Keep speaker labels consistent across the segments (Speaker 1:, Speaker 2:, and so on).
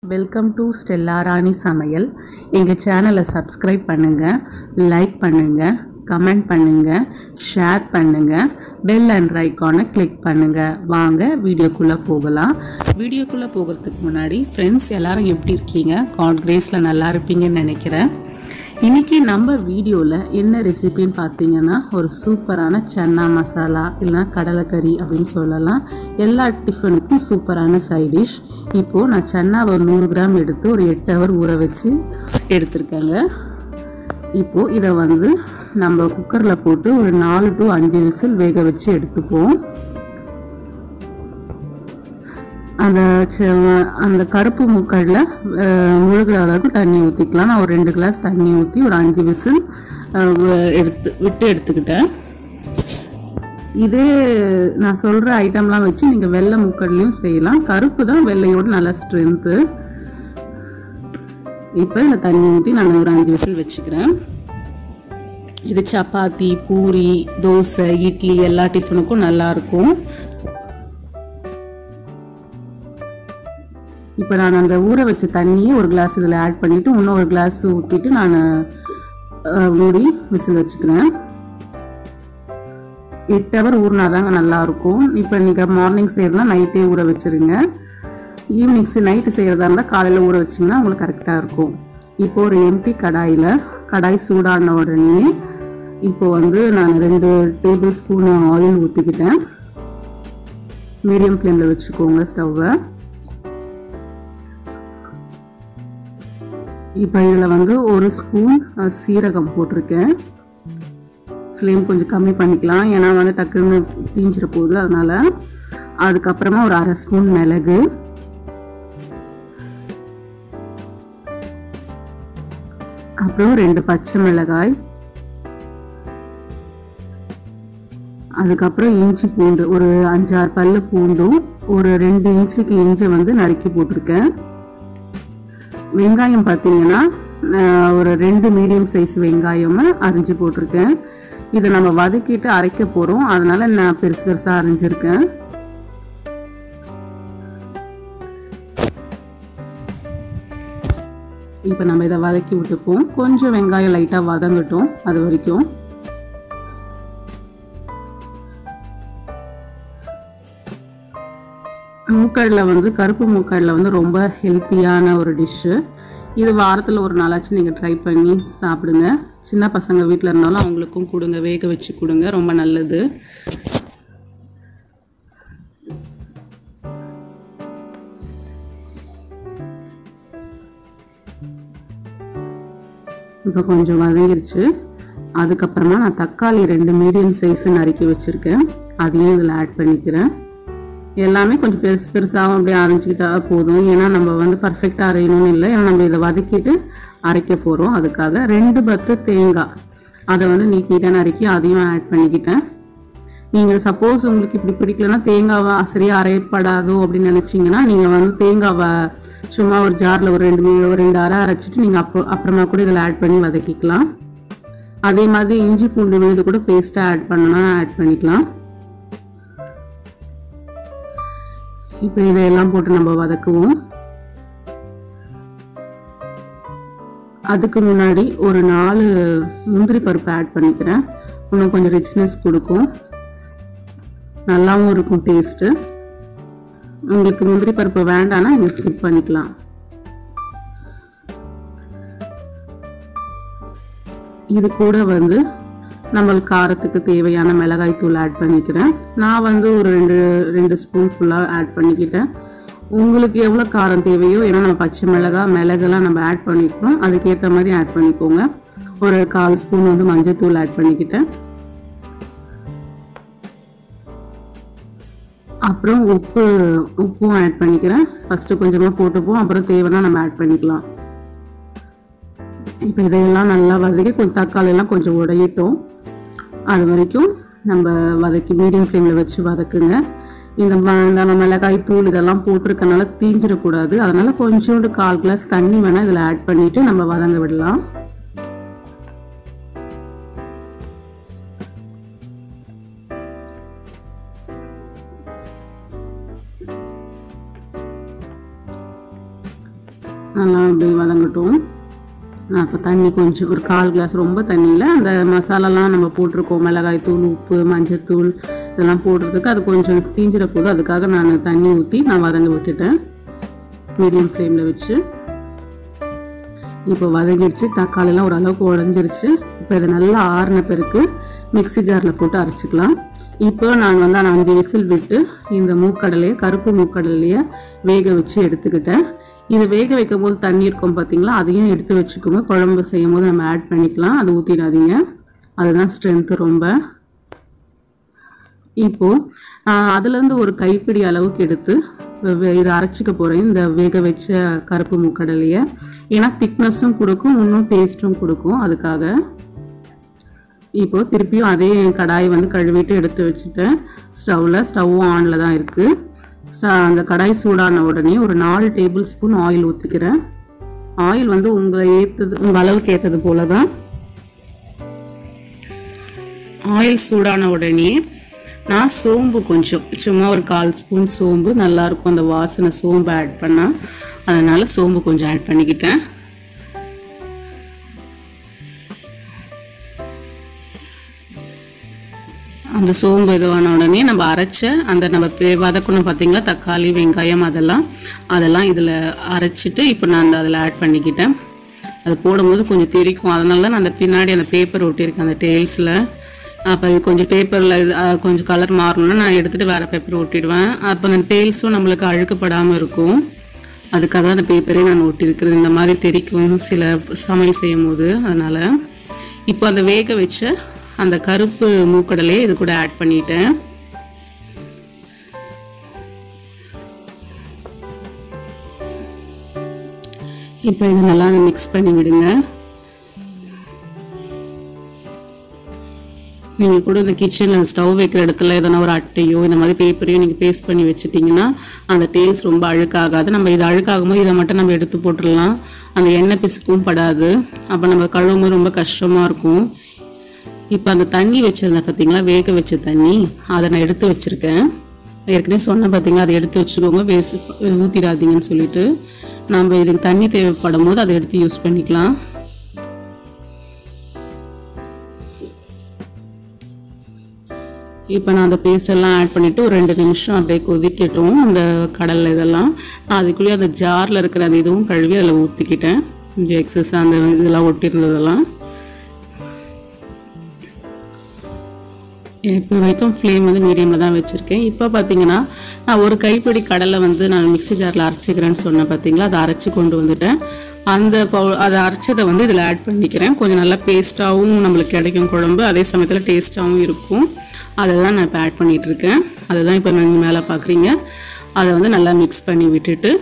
Speaker 1: welcome to Stella ராணி சமையல் எங்கள் சேனலை சப்ஸ்கிரைப் பண்ணுங்கள் லைக் பண்ணுங்கள் கமெண்ட் பண்ணுங்கள் ஷேர் பண்ணுங்கள் பெல் அண்ட் ஐக்கானை கிளிக் பண்ணுங்கள் வாங்க வீடியோக்குள்ளே போகலாம் வீடியோக்குள்ளே போகிறதுக்கு முன்னாடி ஃப்ரெண்ட்ஸ் எல்லாரும் எப்படி இருக்கீங்க காட் கிரேஸில் நல்லா இருப்பீங்கன்னு நினைக்கிறேன் இன்னைக்கு நம்ம வீடியோவில் என்ன ரெசிபின்னு பார்த்தீங்கன்னா ஒரு சூப்பரான சன்னா மசாலா இல்லைனா கடலைக்கறி அப்படின்னு சொல்லலாம் எல்லா டிஃபனுக்கும் சூப்பரான சைட் டிஷ் இப்போது நான் சன்னாவை ஒரு நூறு கிராம் எடுத்து ஒரு எட்டு ஹவர் ஊற வச்சு எடுத்திருக்கேங்க இப்போது இதை வந்து நம்ம குக்கரில் போட்டு ஒரு நாலு டு அஞ்சு விசில் வேக வச்சு எடுத்துப்போம் அந்த செ- அந்த கருப்பு முக்கடில் முழுகிற அளவுக்கு தண்ணி ஊற்றிக்கலாம் நான் ஒரு ரெண்டு கிளாஸ் தண்ணி ஊற்றி ஒரு அஞ்சு விசில் அஹ், வ- எடுத்து விட்டு எடுத்துக்கிட்டேன் இதே நான் சொல்கிற ஐட்டம்லாம் வச்சு நீங்கள் வெள்ளை முக்கடலையும் செய்யலாம் கருப்பு தான் வெள்ளையோட நல்ல ஸ்ட்ரென்த்து இப்போ இந்த தண்ணி ஊற்றி நான் ஒரு அஞ்சு விசில் வச்சுக்கிறேன் இது சப்பாத்தி பூரி தோசை இட்லி எல்லா டிஃபனுக்கும் நல்லாயிருக்கும் இப்போ நான் அந்த ஊற வச்ச தண்ணியை ஒரு கிளாஸ் இதில் ஆட் பண்ணிவிட்டு இன்னும் ஒரு கிளாஸ் ஊற்றிட்டு நான் அஹ், மூடி விசில் வச்சுக்கிறேன் எட்டு ஹவர் ஊறினாதாங்க நல்லாயிருக்கும் இப்போ நீங்கள் மார்னிங் செய்யறதுனா நைட்டே ஊற வச்சுருங்க ஈவினிங்ஸ் நைட்டு செய்கிறதா இருந்தால் காலையில் ஊற வச்சிங்கன்னா உங்களுக்கு கரெக்டாக இருக்கும் இப்போ ஒரு எம்டி கடாயில் கடாய் சூடான உடனே இப்போ வந்து நான் ரெண்டு டேபிள் ஸ்பூன் ஆயில் ஊற்றிக்கிட்டேன் மீடியம் ஃப்ளேமில் வச்சுக்கோங்க ஸ்டவ்வை இப்போ இதில் வந்து ஒரு ஸ்பூன் அஹ், சீரகம் போட்டிருக்கேன் ஃப்ளேம் கொஞ்சம் கம்மி பண்ணிக்கலாம் ஏன்னா வந்து டக்குன்னு தீஞ்சிட போகுது அதனால அதுக்கப்புறமா ஒரு அரை ஸ்பூன் மிளகு அப்புறம் ரெண்டு பச்சை மிளகாய் அதுக்கப்புறம் இஞ்சி பூண்டு ஒரு அஞ்சாறு பல்லு பூண்டும் ஒரு ரெண்டு இன்ச்சுக்கு இஞ்சி வந்து நறுக்கி போட்டிருக்கேன் வெங்காயம் பார்த்தீங்கன்னா நான் ஒரு ரெண்டு மீடியம் சைஸ் வெங்காயமும் அரிஞ்சு போட்டிருக்கேன் இதை நம்ம வதக்கிட்டு அரைக்க போகிறோம் அதனால நான் பெருசு பெருசாக அரிஞ்சிருக்கேன் இப்போ நம்ம இதை வதக்கி விட்டுப்போம் கொஞ்சம் வெங்காயம் லைட்டாக வதங்கட்டும் அது வரைக்கும் மூக்கடலை வந்து கருப்பு மூக்கடலை வந்து ரொம்ப ஹெல்த்தியான ஒரு டிஷ்ஷு இது வாரத்தில் ஒரு நாளாச்சும் நீங்கள் ட்ரை பண்ணி சாப்பிடுங்க சின்ன பசங்க வீட்டில் இருந்தாலும் அவங்களுக்கும் கொடுங்க வேக வச்சு கொடுங்க ரொம்ப நல்லது இப்போ கொஞ்சம் வதங்கிருச்சு அதுக்கப்புறமா நான் தக்காளி ரெண்டு மீடியம் சைஸ் நறுக்கி வச்சுருக்கேன் அதையும் இதில் ஆட் பண்ணிக்கிறேன் எல்லாமே கொஞ்சம் பெருசு பெருசாகவும் அப்படியே அரைஞ்சிக்கிட்டா போதும் ஏன்னா நம்ம வந்து பர்ஃபெக்டாக அரையணும்னு இல்லை ஏன்னா நம்ம இதை வதக்கிட்டு அரைக்க போகிறோம் அதுக்காக ரெண்டு பத்து தேங்காய் அதை வந்து நீட் நீட்டாக நறுக்கி அதையும் ஆட் பண்ணிக்கிட்டேன் நீங்கள் சப்போஸ் உங்களுக்கு இப்படி பிடிக்கலன்னா தேங்காவை சரியாக அரைப்படாதோ அப்படின்னு நினச்சிங்கன்னா நீங்கள் வந்து தேங்காவை சும்மா ஒரு ஜாரில் ஒரு ரெண்டு மீ- ஒரு ரெண்டு அரை அரைச்சிட்டு நீங்கள் அப்போ அப்புறமா கூட இதில் ஆட் பண்ணி வதக்கிக்கலாம் அதே மாதிரி இஞ்சி பூண்டு விழுது கூட பேஸ்ட்டாக ஆட் பண்ணணும்னா ஆட் பண்ணிக்கலாம் இப்போ இதையெல்லாம் போட்டு நம்ம வதக்குவோம் அதுக்கு முன்னாடி ஒரு நாலு முந்திரி பருப்பு ஆட் பண்ணிக்கிறேன் இன்னும் கொஞ்சம் ரிச்னஸ் கொடுக்கும் நல்லாவும் இருக்கும் டேஸ்ட்டு உங்களுக்கு முந்திரி பருப்பு வேண்டாம்னா நீங்கள் ஸ்கிப் பண்ணிக்கலாம் இது கூட வந்து நம்மளுக்கு காரத்துக்கு தேவையான மிளகாய் தூள் ஆட் பண்ணிக்கிறேன் நான் வந்து ஒரு ரெண்டு ரெண்டு ஸ்பூன் ஃபுல்லாக ஆட் பண்ணிக்கிட்டேன் உங்களுக்கு எவ்வளோ காரம் தேவையோ ஏன்னா நம்ம பச்சை மிளகாய் மிளகெல்லாம் நம்ம ஆட் பண்ணிக்கணும் அதுக்கேற்ற மாதிரி ஆட் பண்ணிக்கோங்க ஒரு கால் ஸ்பூன் வந்து மஞ்சள் ஆட் பண்ணிக்கிட்டேன் அப்புறம் உப்பு உப்பும் ஆட் பண்ணிக்கிறேன் ஃபஸ்ட்டு கொஞ்சமாக போட்டுப்போம் அப்புறம் தேவைன்னா நம்ம ஆட் பண்ணிக்கலாம் இப்போ இதையெல்லாம் நல்லா வதக்கி கொஞ்சம் தக்காளி எல்லாம் கொஞ்சம் உடையிட்டோம் அது வரைக்கும் நம்ம வதக்கி மீடியம் ஃப்ளேமில் வச்சு வதக்குங்க இந்த ம- இந்த நம்ம மிளகாய் தூள் இதெல்லாம் போட்டிருக்கனால தீஞ்சிடக்கூடாது அதனால கொஞ்சோண்டு கால் கிளாஸ் தண்ணி வேணால் இதில் ஆட் பண்ணிட்டு நம்ம வதங்க விடலாம் நல்லா அப்படியே வதங்கட்டும் நான் இப்போ தண்ணி கொஞ்சம் ஒரு கால் கிளாஸ் ரொம்ப தண்ணியில் அந்த மசாலாலாம் நம்ம போட்டிருக்கோம் மிளகாய் தூள் உப்பு மஞ்சத்தூள் இதெல்லாம் போடுறதுக்கு அது கொஞ்சம் தீஞ்சிட போது அதுக்காக நான் தண்ணி ஊற்றி நான் வதங்க விட்டுட்டேன் மீடியம் ஃப்ளேமில் வச்சு இப்போ வதங்கிருச்சு தக்காளிலாம் ஓரளவுக்கு உடஞ்சிருச்சு இப்போ இதை நல்லா ஆறின பிறகு மிக்ஸி ஜாரில் போட்டு அரைச்சிக்கலாம் இப்போ நான் வந்து அந்த அஞ்சு விசில் விட்டு இந்த மூக்கடலையை கருப்பு மூக்கடலையை வேக வச்சு எடுத்துக்கிட்டேன் இது வேக வைக்கும் போது தண்ணி இருக்கும் பார்த்தீங்களா அதையும் எடுத்து வச்சுக்கோங்க குழம்பு செய்யும் போது நம்ம ஆட் பண்ணிக்கலாம் அது ஊற்றிடாதீங்க அதுதான் ஸ்ட்ரென்த்து ரொம்ப இப்போ ஆஹ், அதுலேருந்து ஒரு கைப்பிடி அளவுக்கு எடுத்து வெ- வெ- இதை அரைச்சிக்க போகிறேன் இந்த வேக வச்ச கருப்பு மூக்கடலையை ஏன்னா திக்னஸும் கொடுக்கும் இன்னும் டேஸ்ட்டும் கொடுக்கும் அதுக்காக இப்போ திருப்பியும் அதே கடாயை வந்து கழுவிட்டு எடுத்து வச்சுட்டேன் ஸ்டவ்வில் ஸ்டவ்வும் ஆனில் தான் இருக்குது அந்த கடாய் சூடான உடனே ஒரு நாலு டேபிள் ஸ்பூன் ஆயில் ஊற்றிக்கிறேன் ஆயில் வந்து உங்களை ஏற்றது உங்கள் அளவுக்கு ஏற்றது போல தான் ஆயில் சூடான உடனே நான் சோம்பு கொஞ்சம் சும்மா ஒரு கால் ஸ்பூன் சோம்பு நல்லாயிருக்கும் அந்த வாசனை சோம்பு ஆட் பண்ணால் அதனால் சோம்பு கொஞ்சம் ஆட் பண்ணிக்கிட்டேன் அந்த சோம்பு இதுவான உடனே நம்ம அரைச்ச அந்த நம்ம பே- வதக்கணும் பார்த்தீங்களா தக்காளி வெங்காயம் அதெல்லாம் அதெல்லாம் இதில் அரைச்சிட்டு இப்போ நான் அந்த அதில் ஆட் பண்ணிக்கிட்டேன் அது போடும்போது கொஞ்சம் தெரிக்கும் அதனால தான் நான் அந்த பின்னாடி அந்த பேப்பர் ஒட்டியிருக்கேன் அந்த டெய்ல்ஸில் அப்போ இது கொஞ்சம் பேப்பரில் இது அஹ், கொஞ்சம் கலர் மாறணும்னா நான் எடுத்துகிட்டு வேறு பேப்பர் ஒட்டிடுவேன் அப்போ அந்த டெய்ல்ஸும் நம்மளுக்கு அழுக்கப்படாமல் இருக்கும் அதுக்காக தான் அந்த பேப்பரே நான் ஒட்டியிருக்கிறது இந்த மாதிரி தெரிக்கும் சில சமையல் செய்யும் போது அதனால் இப்போ அந்த வேக வச்ச அந்த கருப்பு மூக்கடலையை இது கூட ஆட் பண்ணிட்டேன் இப்போ இதை நல்லா மிக்ஸ் பண்ணி விடுங்க நீங்கள் கூட இந்த கிச்சனில் ஸ்டவ் வைக்கிற இடத்துல எதனா ஒரு அட்டையோ இந்த மாதிரி பேப்பரையோ நீங்கள் பேஸ்ட் பண்ணி வச்சுட்டிங்கன்னா அந்த டேல்ஸ் ரொம்ப அழுக்காகாது நம்ம இது அழுக்காகும் போது இதை மட்டும் நம்ம எடுத்து போட்டுடலாம் அந்த எண்ணெய் பிசுக்கும் படாது அப்போ நம்ம கழுவும் போது ரொம்ப கஷ்டமாக இருக்கும் இப்போ அந்த தண்ணி வச்சுருந்தேன் பார்த்தீங்களா வேக வச்ச தண்ணி அதை நான் எடுத்து வச்சுருக்கேன் ஏற்கனவே சொன்னேன் பார்த்தீங்களா அதை எடுத்து வச்சுக்கோங்க வேஸ்ட் ஊற்றிடாதீங்கன்னு சொல்லிட்டு நம்ம இதுக்கு தண்ணி தேவைப்படும் போது அதை எடுத்து யூஸ் பண்ணிக்கலாம் இப்போ நான் அந்த பேஸ்ட் எல்லாம் ஆட் பண்ணிவிட்டு ஒரு ரெண்டு நிமிஷம் அப்படியே கொதிக்கட்டும் அந்த கடலை இதெல்லாம் நான் அதுக்குள்ளேயே அந்த ஜாரில் இருக்கிற அந்த இதுவும் கழுவி அதில் ஊற்றிக்கிட்டேன் கொஞ்சம் எக்ஸஸ் அந்த இதெல்லாம் ஒட்டியிருந்ததெல்லாம் இப்போ வரைக்கும் ஃப்ளேம் வந்து மீடியமில் தான் வச்சுருக்கேன் இப்போ பார்த்தீங்கன்னா நான் ஒரு கைப்பிடி கடலை வந்து நான் மிக்ஸி ஜாரில் அரைச்சிக்கிறேன்னு சொன்னேன் பார்த்தீங்களா அதை அரைச்சி கொண்டு வந்துட்டேன் அந்த பவு அதை அரைச்சதை வந்து இதில் ஆட் பண்ணிக்கிறேன் கொஞ்சம் நல்லா பேஸ்ட்டாகவும் நம்மளுக்கு கிடைக்கும் குழம்பு அதே சமயத்தில் டேஸ்ட்டாகவும் இருக்கும் அதை தான் நான் இப்போ ஆட் பண்ணிகிட்டு இருக்கேன் அதை தான் இப்போ நீங்கள் மேலே பார்க்குறீங்க அதை வந்து நல்லா மிக்ஸ் பண்ணி விட்டுட்டு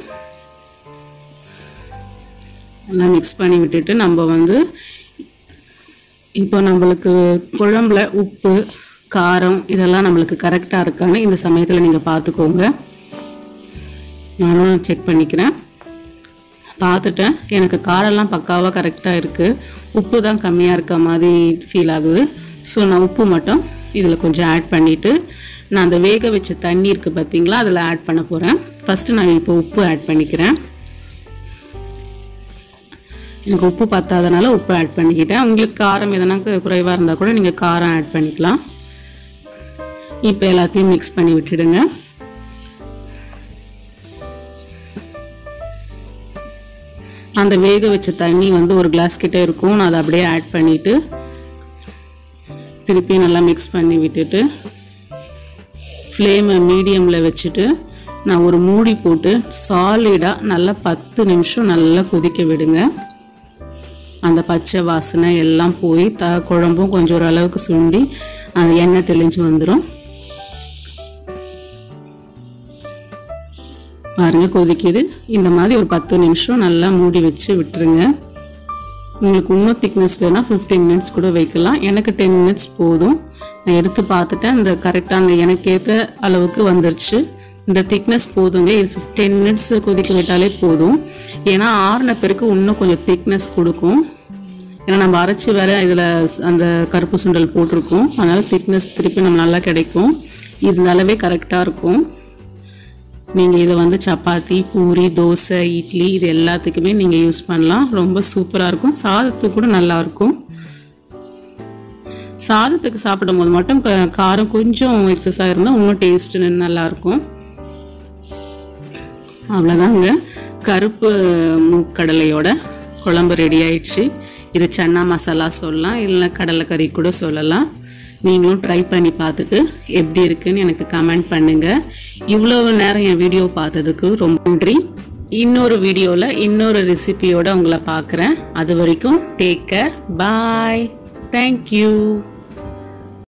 Speaker 1: நல்லா மிக்ஸ் பண்ணி விட்டுட்டு நம்ம வந்து இப்போ நம்மளுக்கு குழம்புல உப்பு காரம் இதெல்லாம் நம்மளுக்கு கரெக்டாக இருக்கான்னு இந்த சமயத்தில் நீங்கள் பார்த்துக்கோங்க நானும் செக் பண்ணிக்கிறேன் பார்த்துட்டேன் எனக்கு காரெல்லாம் பக்காவாக கரெக்டாக இருக்குது உப்பு தான் கம்மியாக இருக்க மாதிரி ஃபீல் ஆகுது ஸோ நான் உப்பு மட்டும் இதில் கொஞ்சம் ஆட் பண்ணிவிட்டு நான் அந்த வேக வச்ச தண்ணி இருக்குது பார்த்தீங்களா அதில் ஆட் பண்ண போகிறேன் ஃபஸ்ட்டு நான் இப்போ உப்பு ஆட் பண்ணிக்கிறேன் எனக்கு உப்பு பத்தாதனால உப்பு ஆட் பண்ணிக்கிட்டேன் உங்களுக்கு காரம் எதனா குறைவாக இருந்தால் கூட நீங்கள் காரம் ஆட் பண்ணிக்கலாம் இப்போ எல்லாத்தையும் மிக்ஸ் பண்ணி விட்டுடுங்க அந்த வேக வச்ச தண்ணி வந்து ஒரு கிளாஸ் கிட்ட இருக்கும் நான் அதை அப்படியே ஆட் பண்ணிவிட்டு திருப்பி நல்லா மிக்ஸ் பண்ணி விட்டுட்டு ஃப்ளேமை மீடியமில் வச்சுட்டு நான் ஒரு மூடி போட்டு சாலிடாக நல்லா பத்து நிமிஷம் நல்லா கொதிக்க விடுங்க அந்த பச்சை வாசனை எல்லாம் போய் த குழம்பும் கொஞ்சம் ஓரளவுக்கு சுண்டி அந்த எண்ணெய் தெளிஞ்சு வந்துடும் பாருங்க கொதிக்குது இந்த மாதிரி ஒரு பத்து நிமிஷம் நல்லா மூடி வச்சு விட்டுருங்க உங்களுக்கு இன்னும் திக்னஸ் வேணால் ஃபிஃப்டீன் மினிட்ஸ் கூட வைக்கலாம் எனக்கு டென் மினிட்ஸ் போதும் நான் எடுத்து பார்த்துட்டேன் அந்த கரெக்டாக அந்த எனக்கு ஏற்ற அளவுக்கு வந்துருச்சு இந்த திக்னஸ் போதுங்க இது ஃபிஃப்டீன் மினிட்ஸ் கொதிக்க விட்டாலே போதும் ஏன்னா ஆறின பிறகு இன்னும் கொஞ்சம் திக்னஸ் கொடுக்கும் ஏன்னா நம்ம அரைச்சி வேற இதில் அந்த கருப்பு சுண்டல் போட்டிருக்கோம் அதனால் திக்னஸ் திருப்பி நம்ம நல்லா கிடைக்கும் இது அளவே கரெக்டாக இருக்கும் நீங்கள் இதை வந்து சப்பாத்தி பூரி தோசை இட்லி இது எல்லாத்துக்குமே நீங்கள் யூஸ் பண்ணலாம் ரொம்ப சூப்பராக இருக்கும் சாதத்துக்கு கூட நல்லா இருக்கும் சாதத்துக்கு சாப்பிடும்போது மட்டும் க- காரம் கொஞ்சம் எக்ஸஸாக இருந்தால் இன்னும் டேஸ்ட்டு நல்லாயிருக்கும் அவ்வளோதாங்க கருப்பு மூக்கடலையோட குழம்பு ரெடி ஆயிடுச்சு இது சன்னா மசாலா சொல்லலாம் இல்லை கடலைக்கறி கூட சொல்லலாம் நீங்களும் ட்ரை பண்ணி பார்த்துட்டு எப்படி இருக்குன்னு எனக்கு கமெண்ட் பண்ணுங்கள் இவ்வளவு நேரம் என் வீடியோ பார்த்ததுக்கு ரொம்ப நன்றி இன்னொரு வீடியோவில் இன்னொரு ரெசிபியோட உங்களை பார்க்குறேன் அது வரைக்கும் டேக் கேர் பாய் தேங்க்யூ